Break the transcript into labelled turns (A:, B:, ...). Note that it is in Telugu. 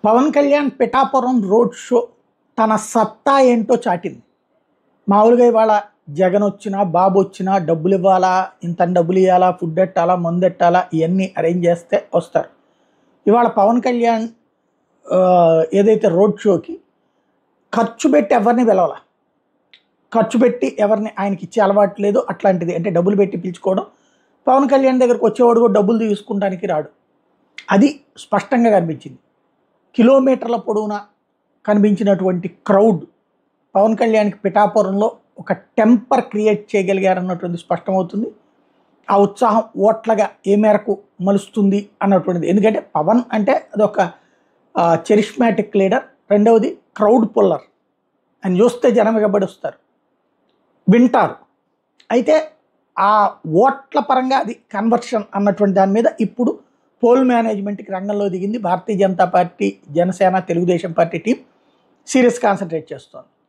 A: పవన్ కళ్యాణ్ పిఠాపురం రోడ్ షో తన సత్తా ఏంటో చాటింది మామూలుగా ఇవాళ జగన్ వచ్చినా బాబు వచ్చినా డబ్బులు ఇవ్వాలా ఇంత డబ్బులు ఇవ్వాలా ఫుడ్ ఎట్టాలా మందు ఎట్టాలా ఇవన్నీ అరేంజ్ చేస్తే వస్తారు ఇవాళ పవన్ కళ్యాణ్ ఆ, ఏదైతే రోడ్ షోకి ఖర్చు పెట్టి ఎవరిని పిలవాల ఖర్చు పెట్టి ఎవరిని ఆయనకి ఇచ్చే అలవాటు లేదు అట్లాంటిది అంటే డబ్బులు పెట్టి పిలుచుకోవడం పవన్ కళ్యాణ్ దగ్గరకు వచ్చేవాడు కూడా డబ్బులు తీసుకుంటానికి రాడు అది స్పష్టంగా కనిపించింది కిలోమీటర్ల పొడవునా కనిపించినటువంటి క్రౌడ్ పవన్ కళ్యాణ్కి పిఠాపురంలో ఒక టెంపర్ క్రియేట్ చేయగలిగారన్నటువంటి స్పష్టమవుతుంది ఆ ఉత్సాహం ఓట్లగా ఏ మేరకు మలుస్తుంది అన్నటువంటిది ఎందుకంటే పవన్ అంటే అదొక చెరిష్మాటిక్ లీడర్ రెండవది క్రౌడ్ పుల్లర్ అని చూస్తే జనం ఎగబడి వస్తారు వింటారు అయితే ఆ ఓట్ల పరంగా అది కన్వర్షన్ అన్నటువంటి దాని మీద ఇప్పుడు పోల్ మేనేజ్మెంట్కి రంగంలో దిగింది Bharatiya Janata Party Janasena Telugu Desam Party team serious concentrate చేస్తోంది